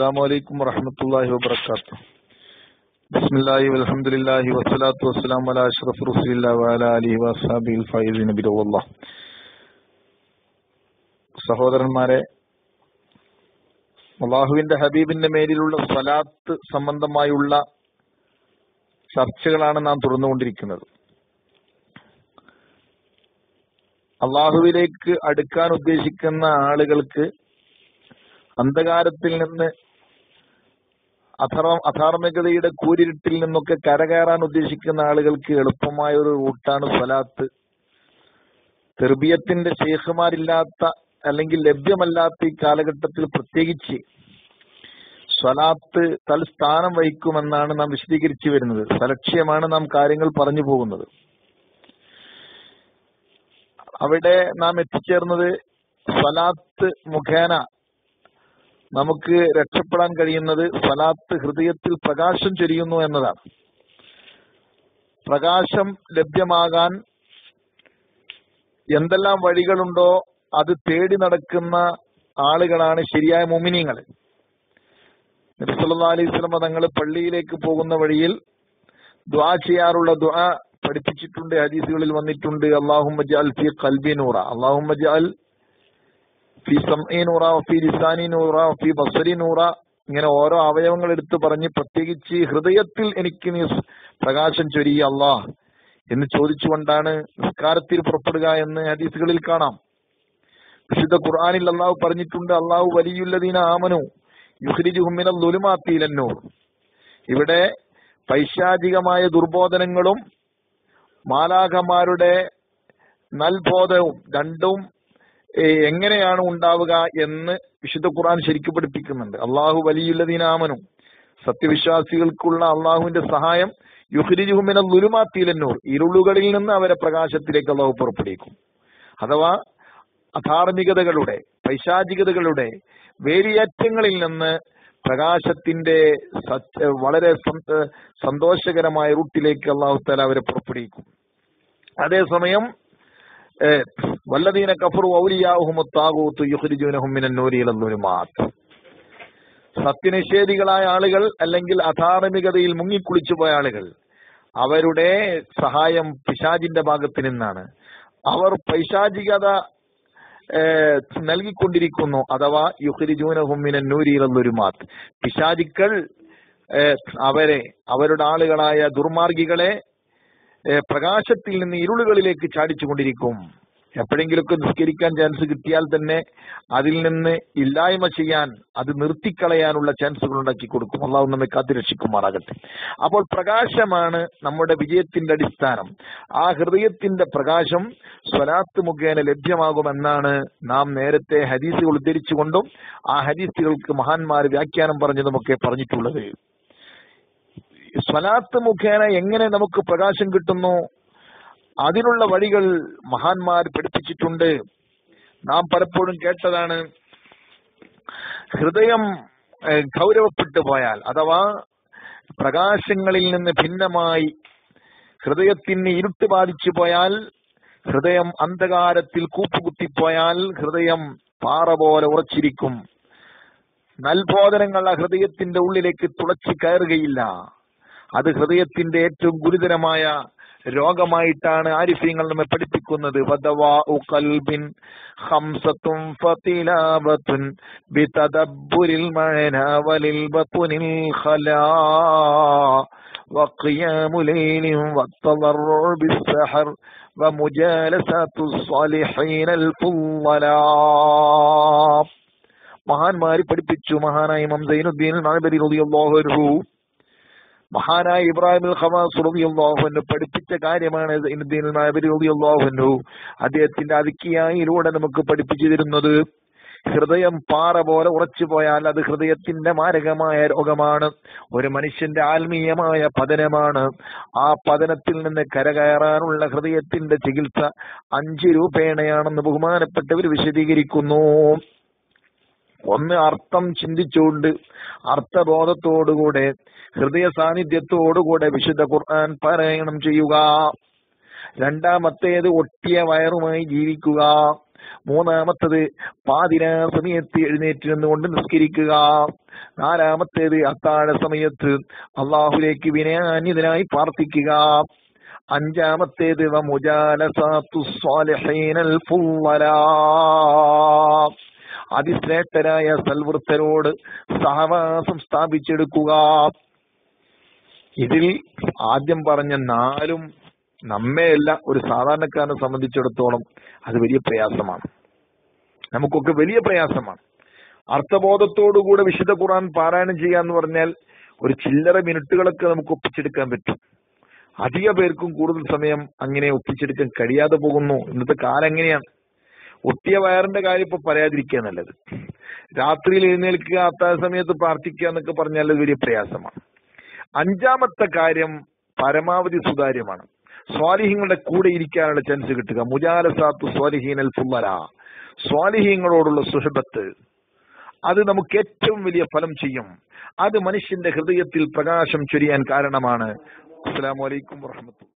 السلام عليكم ورحمة الله وبركاته بسم الله والحمد لله والصلاة والسلام على أشرف رسول الله وعلى آله وأصحابه الفائزين برضا الله സഹോദരന്മാരെ അള്ളാഹുവിന്റെ ഹബീബിന്റെ മേലിലുള്ള സ്വലാത്ത് സംബന്ധമായുള്ള ചർച്ചകളാണ് നാം തുറന്നുകൊണ്ടിരിക്കുന്നത് അള്ളാഹുവിലേക്ക് അടുക്കാൻ ഉദ്ദേശിക്കുന്ന ആളുകൾക്ക് അന്ധകാരത്തിൽ നിന്ന് അധർമ്മ അധാർമികതയുടെ കൂരിരുട്ടിൽ നിന്നൊക്കെ കരകയറാൻ ഉദ്ദേശിക്കുന്ന ആളുകൾക്ക് എളുപ്പമായ ഒരു റൂട്ടാണ് സ്വലാത്ത് തെർബിയത്തിന്റെ ശേഖമാരില്ലാത്ത അല്ലെങ്കിൽ ലഭ്യമല്ലാത്ത ഈ കാലഘട്ടത്തിൽ പ്രത്യേകിച്ച് സ്വലാത്ത് തൽസ്ഥാനം വഹിക്കുമെന്നാണ് നാം വിശദീകരിച്ചു വരുന്നത് സലക്ഷ്യമാണ് നാം കാര്യങ്ങൾ പറഞ്ഞു പോകുന്നത് അവിടെ നാം എത്തിച്ചേർന്നത് സ്വലാത്ത് മുഖേന നമുക്ക് രക്ഷപ്പെടാൻ കഴിയുന്നത് സ്വലാത്ത് ഹൃദയത്തിൽ പ്രകാശം ചൊരിയുന്നു എന്നതാണ് പ്രകാശം ലഭ്യമാകാൻ എന്തെല്ലാം വഴികളുണ്ടോ അത് തേടി നടക്കുന്ന ആളുകളാണ് ശരിയായ മുമിനിങ്ങൾ നബിസല്ലാ അലൈഹി സ്വലമ തങ്ങൾ പള്ളിയിലേക്ക് പോകുന്ന വഴിയിൽ ദ്വാ ചെയ്യാറുള്ള ദ്വാ പഠിപ്പിച്ചിട്ടുണ്ട് ഹദീസുകളിൽ വന്നിട്ടുണ്ട് അള്ളാഹുമ്മ ജഅൽ ഫി ഖൽബി നൂറ അള്ളാഹുമ്മ ജഅൽ ഫി സംഇ നൂറ ഫി ലിസാനി നൂറ ഫി ബസരി നൂറ ഇങ്ങനെ ഓരോ അവയവങ്ങൾ എടുത്തു പറഞ്ഞ് പ്രത്യേകിച്ച് ഹൃദയത്തിൽ എനിക്ക് നീ പ്രകാശം ചൊരിയ അള്ളാഹ് എന്ന് ചോദിച്ചുകൊണ്ടാണ് നിസ്കാരത്തിൽ പുറപ്പെടുക എന്ന് ഹദീസുകളിൽ കാണാം വിശുദ്ധ ഖുർആാനിൽ അള്ളാഹു പറഞ്ഞിട്ടുണ്ട് അള്ളാഹു വലിയുല്ലദീന ആമനു യുഹ്രിജുഹുമിന ലുലുമാത്തീലന്നൂർ ഇവിടെ പൈശാചികമായ ദുർബോധനങ്ങളും മാലാഖമാരുടെ നൽബോധവും രണ്ടും എങ്ങനെയാണ് ഉണ്ടാവുക എന്ന് വിശുദ്ധ ഖുർആൻ ശരിക്കും പഠിപ്പിക്കുന്നുണ്ട് അള്ളാഹു വലിയുല്ലദീനാമനും സത്യവിശ്വാസികൾക്കുള്ള അള്ളാഹുവിന്റെ സഹായം യുഹ്രിജുഹുമിന ലുലുമാത്തീലന്നൂർ ഇരുളുകളിൽ നിന്ന് അവരെ പ്രകാശത്തിലേക്ക് അള്ളാഹു പുറപ്പെടുവിക്കും അഥവാ അധാർമികതകളുടെ പൈശാചികതകളുടെ വേലിയേറ്റങ്ങളിൽ നിന്ന് പ്രകാശത്തിന്റെ വളരെ സന്തോഷകരമായ റൂട്ടിലേക്ക് അള്ളാഹു താല അവരെ പുറപ്പെടുവിക്കും അതേസമയം വല്ലദീന കഫറു ഔലിയാഹുമുത്താകൂത്ത് യുഹ്രിജുനഹുമിനൂരിമാത്ത് സത്യനിഷേധികളായ ആളുകൾ അല്ലെങ്കിൽ അധാർമികതയിൽ മുങ്ങിക്കുളിച്ചു പോയ ആളുകൾ അവരുടെ സഹായം പിശാജിന്റെ ഭാഗത്ത് നിന്നാണ് അവർ പൈശാചികത നൽകിക്കൊണ്ടിരിക്കുന്നു അഥവാ യുഹരിജൂനഹുമിനൂരിലുമാത്ത് പിശാചിക്കൾ അവരെ അവരുടെ ആളുകളായ ദുർമാർഗികളെ പ്രകാശത്തിൽ നിന്ന് ഇരുളുകളിലേക്ക് ചാടിച്ചു കൊണ്ടിരിക്കും എപ്പോഴെങ്കിലുമൊക്കെ നിസ്കരിക്കാൻ ചാൻസ് കിട്ടിയാൽ തന്നെ അതിൽ നിന്ന് ഇല്ലായ്മ ചെയ്യാൻ അത് നിർത്തിക്കളയാനുള്ള ചാൻസുകൾ ഉണ്ടാക്കി കൊടുക്കും അള്ളാഹു നമ്മെ കാത്തിരക്ഷിക്കുമാറാകട്ടെ അപ്പോൾ പ്രകാശമാണ് നമ്മുടെ വിജയത്തിന്റെ അടിസ്ഥാനം ആ ഹൃദയത്തിന്റെ പ്രകാശം സ്വലാത്ത് മുഖേന ലഭ്യമാകുമെന്നാണ് നാം നേരത്തെ ഹദീസുകൾ ഉദ്ധരിച്ചുകൊണ്ടും ആ ഹദീസുകൾക്ക് മഹാന്മാർ വ്യാഖ്യാനം പറഞ്ഞതുമൊക്കെ പറഞ്ഞിട്ടുള്ളത് സ്വലാത്ത് മുഖേന എങ്ങനെ നമുക്ക് പ്രകാശം കിട്ടുന്നു അതിനുള്ള വഴികൾ മഹാന്മാർ പഠിപ്പിച്ചിട്ടുണ്ട് നാം പലപ്പോഴും കേട്ടതാണ് ഹൃദയം ഗൗരവപ്പെട്ടു പോയാൽ അഥവാ പ്രകാശങ്ങളിൽ നിന്ന് ഭിന്നമായി ഹൃദയത്തിന് ഇരുട്ട് ബാധിച്ചു പോയാൽ ഹൃദയം അന്ധകാരത്തിൽ കൂപ്പുകുത്തിപ്പോയാൽ ഹൃദയം പാറ പോലെ ഉറച്ചിരിക്കും നൽബോധനങ്ങൾ ആ ഹൃദയത്തിന്റെ ഉള്ളിലേക്ക് തുളച്ചു കയറുകയില്ല അത് ഹൃദയത്തിന്റെ ഏറ്റവും ഗുരുതരമായ രോഗമായിട്ടാണ് ആരിഫ്യങ്ങൾ നമ്മെ പഠിപ്പിക്കുന്നത് ഖൽബിൻ ഖംസത്തും ഫതിലാബത്തുൻ ബിതദബ്ബുരിൽ മഅന വലിൽ ബത്നിൽ ഖലാ وقيام ليل والتضرع بالسحر ومجالسة الصالحين الفضلاء മഹാന്മാര് പഠിപ്പിച്ചു മഹാനായ ഇമാം സൈനുദ്ദീൻ നാബരി റളിയല്ലാഹു അൻഹു മഹാനായ ഇബ്രാഹിം ഖമാസുറിയാഹുവിന് പഠിപ്പിച്ച കാര്യമാണ് റളിയല്ലാഹു അദ്ദേഹത്തിന്റെ അതിക്കിയായിലൂടെ നമുക്ക് പഠിപ്പിച്ചു തരുന്നത് ഹൃദയം പാറ പോലെ ഉറച്ചു പോയാൽ അത് ഹൃദയത്തിന്റെ മാരകമായ രോഗമാണ് ഒരു മനുഷ്യന്റെ ആത്മീയമായ പതനമാണ് ആ പതനത്തിൽ നിന്ന് കരകയറാനുള്ള ഹൃദയത്തിന്റെ ചികിത്സ അഞ്ച് രൂപേണയാണെന്ന് ബഹുമാനപ്പെട്ടവർ വിശദീകരിക്കുന്നു ഒന്ന് അർത്ഥം ചിന്തിച്ചുകൊണ്ട് അർത്ഥബോധത്തോടുകൂടെ ഹൃദയ സാന്നിധ്യത്തോടുകൂടെ വിശുദ്ധ ഖുർആൻ പാരായണം ചെയ്യുക രണ്ടാമത്തേത് ഒട്ടിയ വയറുമായി ജീവിക്കുക മൂന്നാമത്തത് പാതിരാ സമയത്ത് എഴുന്നേറ്റ് നിന്നുകൊണ്ട് നിസ്കരിക്കുക നാലാമത്തേത് അത്താഴ സമയത്ത് അള്ളാഹുലേക്ക് വിനയാന്യതനായി പ്രാർത്ഥിക്കുക അഞ്ചാമത്തേത് വ മുജാലസാത്തു സ്വാലിഹീനൽ ഫുവ്വലാ. അതിശ്രേഷ്ഠരായ സൽവൃത്തരോട് സഹവാസം സ്ഥാപിച്ചെടുക്കുക ഇതിൽ ആദ്യം പറഞ്ഞ നാലും നമ്മെയല്ല ഒരു സാധാരണക്കാരനെ സംബന്ധിച്ചിടത്തോളം അത് വലിയ പ്രയാസമാണ് നമുക്കൊക്കെ വലിയ പ്രയാസമാണ് അർത്ഥബോധത്തോടുകൂടെ വിശുദ്ധ ഖുർആൻ പാരായണം ചെയ്യാന്ന് പറഞ്ഞാൽ ഒരു ചില്ലറ മിനിറ്റുകളൊക്കെ നമുക്ക് ഒപ്പിച്ചെടുക്കാൻ പറ്റും അധിക പേർക്കും കൂടുതൽ സമയം അങ്ങനെ ഒപ്പിച്ചെടുക്കാൻ കഴിയാതെ പോകുന്നു ഇന്നത്തെ കാലം എങ്ങനെയാണ് ഒട്ടിയ വയറിന്റെ കാര്യം ഇപ്പൊ പറയാതിരിക്കുക നല്ലത് രാത്രിയിൽ എഴുന്നേൽക്കുക അത്താഴ സമയത്ത് പ്രാർത്ഥിക്കുക എന്നൊക്കെ പറഞ്ഞാൽ അത് വലിയ പ്രയാസമാണ് അഞ്ചാമത്തെ കാര്യം പരമാവധി സുതാര്യമാണ് സ്വാലിഹ്യങ്ങളുടെ കൂടെ ഇരിക്കാനുള്ള ചാൻസ് കിട്ടുക മുജാലസാത്തു സ്വാലിഹീനൽ ഫുല്ലല സ്വാലിഹ്യങ്ങളോടുള്ള സുഹബത്ത് അത് നമുക്ക് ഏറ്റവും വലിയ ഫലം ചെയ്യും അത് മനുഷ്യന്റെ ഹൃദയത്തിൽ പ്രകാശം ചൊരിയാൻ കാരണമാണ് അസ്സലാമു അലൈക്കും വറഹ്മത്തുള്ളാഹി